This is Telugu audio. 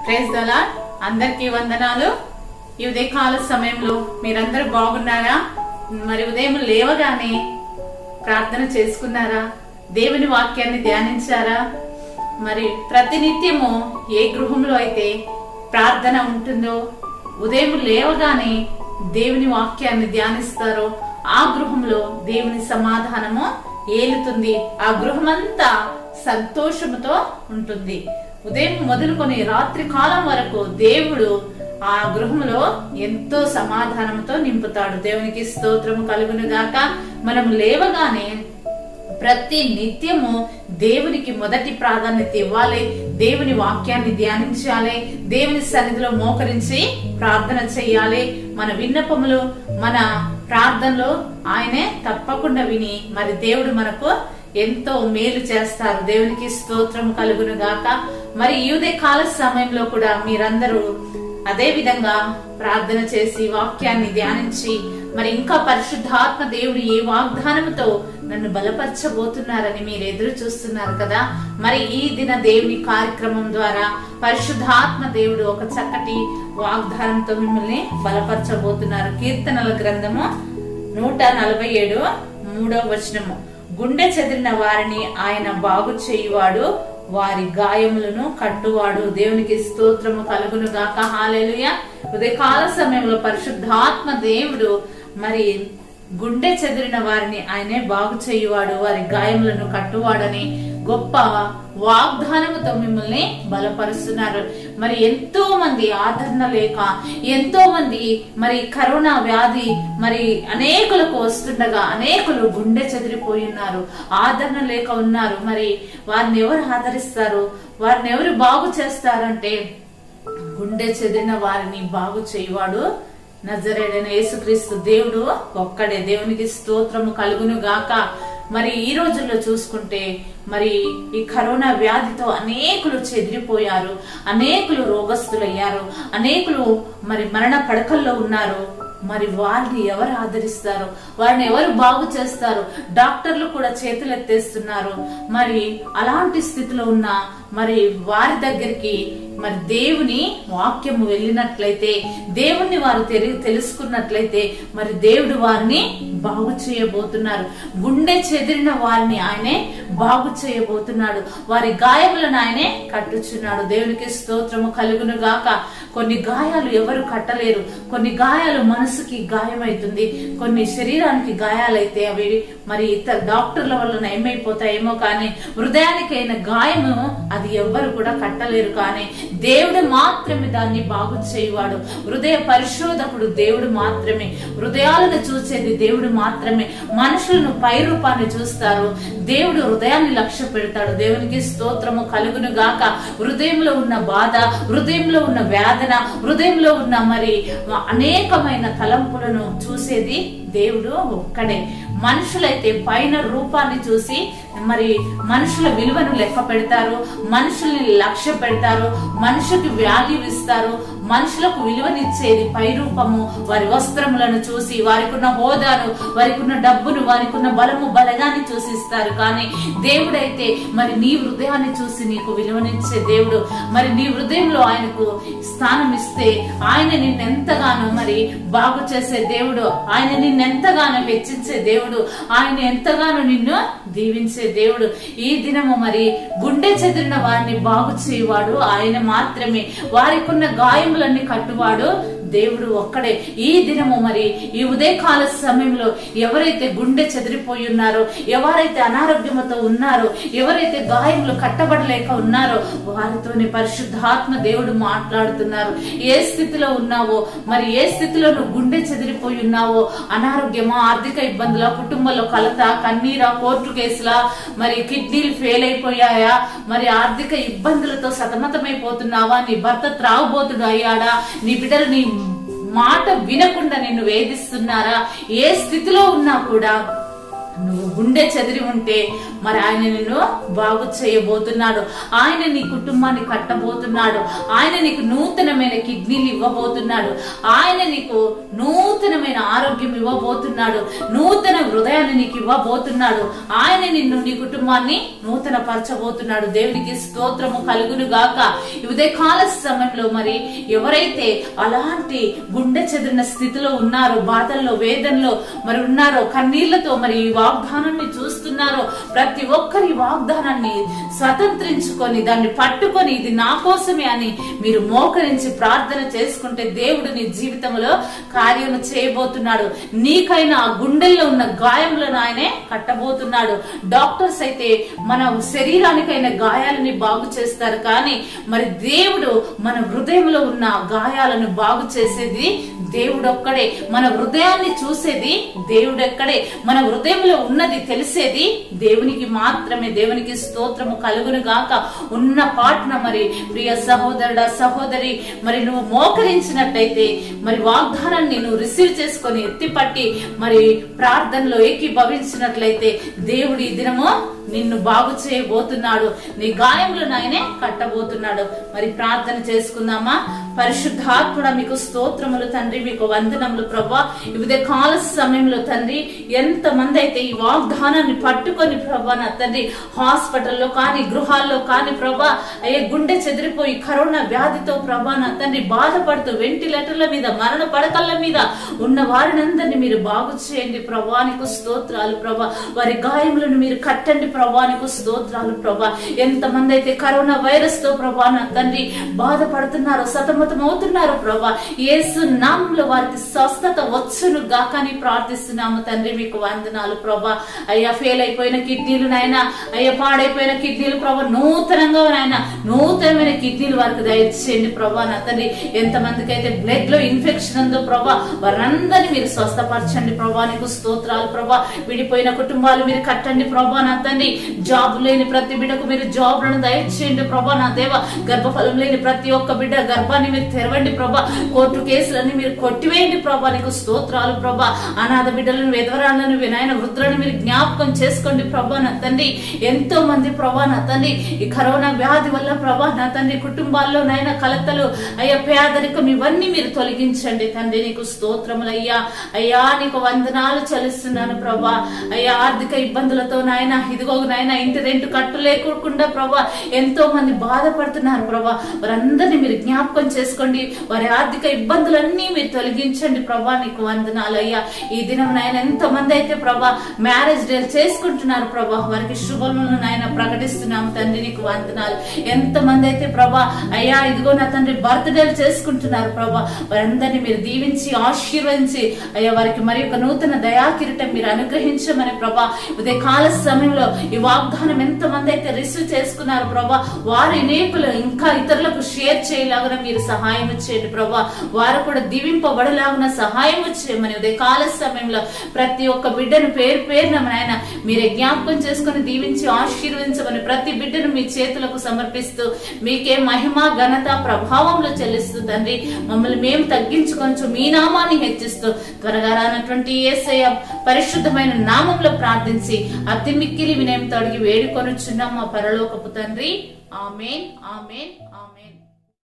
ప్రేజ్ దలా అందరికీ వందనాలు ఈ ఉదయకాల సమయంలో మీరందరూ బాగున్నారా మరి ఉదయం లేవగానే ప్రార్థన చేసుకున్నారా దేవుని వాక్యాన్ని ధ్యానించారా మరి ప్రతినిత్యము ఏ గృహంలో అయితే ప్రార్థన ఉంటుందో ఉదయం లేవగానే దేవుని వాక్యాన్ని ధ్యానిస్తారో ఆ గృహంలో దేవుని సమాధానము ఏలుతుంది ఆ గృహమంతా సంతోషముతో ఉంటుంది ఉదయం మొదలుకొని రాత్రి కాలం వరకు దేవుడు ఆ గృహంలో ఎంతో సమాధానంతో నింపుతాడు దేవునికి స్తోత్రము కలుగును గాక మనం లేవగానే ప్రతి నిత్యము దేవునికి మొదటి ప్రాధాన్యత ఇవ్వాలి దేవుని వాక్యాన్ని ధ్యానించాలి దేవుని సన్నిధిలో మోకరించి ప్రార్థన చేయాలి మన విన్నపములు మన ప్రార్థనలో ఆయనే తప్పకుండా విని మరి దేవుడు మనకు ఎంతో మేలు చేస్తారు దేవునికి స్తోత్రం కలుగును గాక మరి ఈ ఉదయ కాల సమయంలో కూడా మీరందరూ అదే విధంగా ప్రార్థన చేసి వాక్యాన్ని ధ్యానించి మరి ఇంకా పరిశుద్ధాత్మ దేవుడు ఏ వాగ్దానంతో నన్ను బలపరచబోతున్నారని మీరు ఎదురు చూస్తున్నారు కదా మరి ఈ దిన దేవుని కార్యక్రమం ద్వారా పరిశుద్ధాత్మ దేవుడు ఒక చక్కటి వాగ్దానంతో మిమ్మల్ని బలపరచబోతున్నారు కీర్తనల గ్రంథము నూట నలభై ఏడు మూడవ వచనము గుండె చెదిరిన వారిని ఆయన బాగు చేయువాడు వారి గాయములను కట్టువాడు దేవునికి స్తోత్రము కలుగును గాక హాలేలుయ ఉదయకాల సమయంలో పరిశుద్ధాత్మ దేవుడు మరి గుండె చెదిరిన వారిని ఆయనే బాగు చేయువాడు వారి గాయములను కట్టువాడని గొప్ప వాగ్దానముతో మిమ్మల్ని బలపరుస్తున్నారు మరి ఎంతో మంది ఆదరణ లేక ఎంతో మంది మరి కరోనా వ్యాధి మరి అనేకులకు వస్తుండగా అనేకులు గుండె చెదిరిపోయి ఉన్నారు ఆదరణ లేక ఉన్నారు మరి వారిని ఎవరు ఆదరిస్తారు వారిని ఎవరు బాగు చేస్తారంటే గుండె చెదిరిన వారిని బాగు చేయువాడు నజరేడైన యేసుక్రీస్తు దేవుడు ఒక్కడే దేవునికి స్తోత్రము కలుగును గాక మరి ఈ రోజుల్లో చూసుకుంటే మరి ఈ కరోనా వ్యాధితో అనేకులు చెదిరిపోయారు అనేకులు రోగస్తులయ్యారు అనేకులు మరి మరణ పడకల్లో ఉన్నారు మరి వారిని ఎవరు ఆదరిస్తారు వారిని ఎవరు బాగు చేస్తారు డాక్టర్లు కూడా చేతులు ఎత్తేస్తున్నారు మరి అలాంటి స్థితిలో ఉన్న మరి వారి దగ్గరికి మరి దేవుని వాక్యము వెళ్ళినట్లయితే దేవుణ్ణి వారు తెలి- తెలుసుకున్నట్లయితే మరి దేవుడు వారిని బాగు చేయబోతున్నారు గుండె చెదిరిన వారిని ఆయనే బాగు చేయబోతున్నాడు వారి గాయములను ఆయనే కట్టుచున్నాడు దేవునికి స్తోత్రము కలుగును గాక కొన్ని గాయాలు ఎవరు కట్టలేరు కొన్ని గాయాలు మనసుకి గాయమైతుంది కొన్ని శరీరానికి గాయాలైతే అవి మరి ఇతర డాక్టర్ల వల్ల ఏమైపోతాయేమో కానీ హృదయానికైన గాయము అది ఎవ్వరు కూడా కట్టలేరు కానీ దేవుడు మాత్రమే దాన్ని బాగు చేయువాడు హృదయ పరిశోధకుడు దేవుడు మాత్రమే హృదయాలను చూసేది దేవుడు మాత్రమే మనుషులను పై రూపాన్ని చూస్తారు దేవుడు హృదయాన్ని లక్ష్య పెడతాడు దేవునికి స్తోత్రము కలుగును గాక హృదయంలో ఉన్న బాధ హృదయంలో ఉన్న వేదన హృదయంలో ఉన్న మరి అనేకమైన తలంపులను చూసేది దేవుడు ఒక్కడే మనుషులైతే పైన రూపాన్ని చూసి మరి మనుషుల విలువను లెక్క పెడతారు మనుషుల్ని లక్ష్య పెడతారు మనుషుకి వాల్యూ ఇస్తారు మనుషులకు విలువనిచ్చేది పై రూపము వారి వస్త్రములను చూసి వారికి ఉన్న హోదాను వారికి ఉన్న డబ్బును వారికి ఉన్న బలము బలగాన్ని చూసి ఇస్తారు కానీ దేవుడైతే మరి నీ హృదయాన్ని చూసి నీకు విలువనిచ్చే దేవుడు మరి నీ హృదయంలో ఆయనకు స్థానం ఇస్తే ఆయన నిన్నెంతగానో మరి బాగు చేసే దేవుడు ఆయన నిన్నెంతగానో హెచ్చించే దేవుడు ఆయన ఎంతగానో నిన్ను దీవించే దేవుడు ఈ దినము మరి గుండె చెదిరిన వారిని బాగు చేయవాడు ఆయన మాత్రమే వారికి ఉన్న గాయములన్నీ కట్టువాడు దేవుడు ఒక్కడే ఈ దినము మరి ఈ ఉదయకాల సమయంలో ఎవరైతే గుండె చెదిరిపోయి ఉన్నారో ఎవరైతే అనారోగ్యముతో ఉన్నారో ఎవరైతే గాయములు కట్టబడలేక ఉన్నారో వారితోనే పరిశుద్ధాత్మ దేవుడు మాట్లాడుతున్నారు ఏ స్థితిలో ఉన్నావో మరి ఏ స్థితిలో నువ్వు గుండె చెదిరిపోయి ఉన్నావో అనారోగ్యమా ఆర్థిక ఇబ్బందుల కుటుంబంలో కలత కన్నీరా కోర్టు కేసులా మరి కిడ్నీలు ఫెయిల్ అయిపోయాయా మరి ఆర్థిక ఇబ్బందులతో సతమతమైపోతున్నావా నీ భర్త త్రాగుబోతుడు అయ్యాడా నీ బిడ్డలు నీ మాట వినకుండా నిన్ను వేధిస్తున్నారా ఏ స్థితిలో ఉన్నా కూడా నువ్వు గుండె చెదిరి ఉంటే మరి ఆయన నిన్ను బాగు చేయబోతున్నాడు ఆయన నీ కుటుంబాన్ని కట్టబోతున్నాడు ఆయన నీకు నూతనమైన కిడ్నీలు ఇవ్వబోతున్నాడు ఆయన నీకు నూతనమైన ఆరోగ్యం ఇవ్వబోతున్నాడు నూతన హృదయాన్ని నీకు ఇవ్వబోతున్నాడు ఆయన నిన్ను నీ కుటుంబాన్ని నూతన పరచబోతున్నాడు దేవునికి స్తోత్రము కలుగును గాక ఇదే కాల సమయంలో మరి ఎవరైతే అలాంటి గుండె చెదిరిన స్థితిలో ఉన్నారో బాధల్లో వేదనలో మరి ఉన్నారో కన్నీళ్లతో మరి ఈ వాగ్దానాన్ని చూస్తున్నారో ప్రతి ఒక్కరి వాగ్దానాన్ని స్వతంత్రించుకొని దాన్ని పట్టుకొని ఇది నా కోసమే అని మీరు మోకరించి ప్రార్థన చేసుకుంటే దేవుడు నీ జీవితంలో కార్యము చేయబోతున్నాడు నీకైనా ఆ గుండెల్లో ఉన్న గాయములను ఆయనే కట్టబోతున్నాడు డాక్టర్స్ అయితే మన శరీరానికైన గాయాలని బాగు చేస్తారు కానీ మరి దేవుడు మన హృదయంలో ఉన్న గాయాలను బాగు చేసేది దేవుడు ఒక్కడే మన హృదయాన్ని చూసేది దేవుడు ఎక్కడే మన హృదయంలో ఉన్నది తెలిసేది దేవునికి మాత్రమే దేవునికి స్తోత్రము కలుగును గాక ఉన్న పాటన మరి ప్రియ సహోదరుడా సహోదరి మరి నువ్వు మోకరించినట్టయితే మరి వాగ్దానాన్ని నువ్వు రిసీవ్ చేసుకొని ఎత్తిపట్టి మరి ప్రార్థనలో ఏకీభవించినట్లయితే దేవుడు ఈ దినము నిన్ను బాగు చేయబోతున్నాడు నీ గాయములను ఆయనే కట్టబోతున్నాడు మరి ప్రార్థన చేసుకుందామా పరిశుద్ధాత్ముడ మీకు స్తోత్రములు తండ్రి మీకు వందనములు ప్రభా ఇదే కాల సమయంలో తండ్రి ఎంత మంది అయితే ఈ వాగ్దానాన్ని పట్టుకొని ప్రభా నా తండ్రి హాస్పిటల్లో కానీ గృహాల్లో కానీ ప్రభా అయ్యే గుండె చెదిరిపోయి కరోనా వ్యాధితో ప్రభా నా తండ్రి బాధపడుతూ వెంటిలేటర్ల మీద మరణ పడకల మీద ఉన్న వారినందరినీ మీరు బాగు చేయండి ప్రభానికి స్తోత్రాలు ప్రభా వారి గాయములను మీరు కట్టండి ప్రభానికి స్తోత్రాలు ప్రభా ఎంత మంది అయితే కరోనా వైరస్ తో ప్రభా నా తండ్రి బాధపడుతున్నారో సతమతం అవుతున్నారు ప్రభా యేసు నామంలో వారికి స్వస్థత వచ్చును గాకని ప్రార్థిస్తున్నాము తండ్రి మీకు వందనాలు ప్రభా అయ్యా ఫెయిల్ అయిపోయిన కిడ్నీలు నాయన అయ్యా పాడైపోయిన కిడ్నీలు ప్రభా నూతనంగా నాయన నూతనమైన కిడ్నీలు వారికి దయచేయండి ప్రభా నా తండ్రి ఎంత మందికి అయితే బ్లడ్ లో ఇన్ఫెక్షన్ ఉందో ప్రభా వారందరినీ మీరు స్వస్థపరచండి ప్రభా నీకు స్తోత్రాలు ప్రభా విడిపోయిన కుటుంబాలు మీరు కట్టండి ప్రభా నా తండ్రి జాబ్ లేని ప్రతి బిడ్డకు మీరు జాబ్లను దయచేయండి ప్రభా నా దేవ గర్భఫలం లేని ప్రతి ఒక్క బిడ్డ గర్భాన్ని మీరు తెరవండి ప్రభా కోర్టు కేసులన్నీ మీరు కొట్టివేయండి ప్రభా నీకు స్తోత్రాలు ప్రభా అనాథ బిడ్డలను విధవరాలను వినాయన వృద్ధులను మీరు జ్ఞాపకం చేసుకోండి ప్రభా నా తండ్రి ఎంతో మంది ప్రభా నా తండ్రి ఈ కరోనా వ్యాధి వల్ల ప్రభా నా తండ్రి కుటుంబాల్లో నాయన కలతలు అయ్యా పేదరికం ఇవన్నీ మీరు తొలగించండి తండ్రి నీకు స్తోత్రములు అయ్యా అయ్యా నీకు వందనాలు చలిస్తున్నాను ప్రభా అయ్యా ఆర్థిక ఇబ్బందులతో నాయన ఇదిగో నాయన ఇంటి రెంట్ కట్టు లేకుండా ప్రభా ఎంతో మంది బాధపడుతున్నారు ప్రభా వారందరినీ మీరు జ్ఞాపకం చేసుకోండి వారి ఆర్థిక ఇబ్బందులన్నీ మీరు తొలగించండి ప్రభా నీకు వందనాలు అయ్యా ఈ దినం నాయన ఎంతో మంది అయితే ప్రభా మ్యారేజ్ డే చేసుకుంటున్నారు ప్రభా వారికి శుభములను నాయన ప్రకటిస్తున్నాము తండ్రి నీకు వందనాలు ఎంత మంది అయితే ప్రభా అయ్యా ఇదిగో నా తండ్రి బర్త్డేలు చేసుకుంటున్నారు ప్రభా వారందరినీ మీరు దీవించి ఆశీర్వదించి అయ్యా వారికి మరి ఒక నూతన దయాకిరీటం మీరు అనుగ్రహించమని ప్రభా ఉదయ కాల సమయంలో ఈ వాగ్దానం ఎంత మంది అయితే రిసీవ్ చేసుకున్నారు ప్రభా వారి అనేకులు ఇంకా ఇతరులకు షేర్ చేయలాగున మీరు సహాయం చేయండి ప్రభా వారు కూడా దీవింపబడలాగున సహాయం చేయమని ఉదయ కాల సమయంలో ప్రతి ఒక్క బిడ్డను పేరు పేరున నాయన మీరే జ్ఞాపకం చేసుకుని దీవించి ఆశీర్వదించమని ప్రతి బిడ్డను మీ చేతులకు సమర్పిస్తూ మీకే మహిమ ఘనత ప్రభావంలో చెల్లిస్తూ తండ్రి మమ్మల్ని మేము తగ్గించుకొంచు మీ నామాన్ని హెచ్చిస్తూ త్వరగా రానటువంటి ఏసయ పరిశుద్ధమైన నామంలో ప్రార్థించి అతి మిక్కిలి వినయంతో అడిగి వేడుకొనుచున్నాం మా పరలోకపు తండ్రి ఆమెన్ ఆమెన్